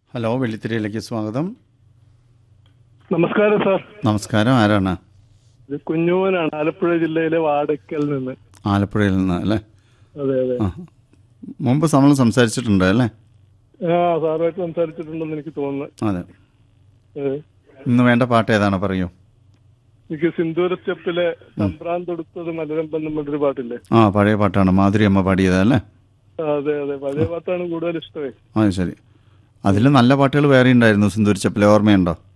Hello വെള്ളിത്തിരയിലേക്ക് സ്വാഗതം നമസ്കാരം sir നമസ്കാരം ആരാണ് ഇത് കുഞ്ഞുമോനാണ് ആലപ്പുഴ ജില്ലയിലെ വാടക്കൽ നിന്ന് ആലപ്പുഴയിൽ നിന്ന് അല്ലേ അതെ അതെ ആ മുമ്പ് നമ്മൾ സംസാരിച്ചിട്ടുണ്ട് അല്ലേ ആ സാറുമായിട്ട് സംസാരിച്ചിട്ടുണ്ടെന്ന് എനിക്ക് തോന്നുന്നു അതെ ഏ. ഇന്ന് വേണ്ട പാട്ട് ഏതാണ് പറയൂ എനിക്ക് സിന്ദൂരച്ചപ്പിലെ സംഭ്രാന്ത് തൊടുത്തത് മലരമ്പം എന്നുള്ളൊരു പാട്ടില്ലേ ആ പഴയ പാട്ടാണ് മാധുരി അമ്മ പാടിയത് അല്ലേ ആ, അതെ അതെ പഴയ പാട്ടാണ് കൂടുതൽ ഇഷ്ടമേ ആ ശരി അതിൽ നല്ല പാട്ടുകൾ വേറെ ഉണ്ടായിരുന്നു സിന്ദൂരിച്ചപ്പിലെ ഓർമ്മയുണ്ടോ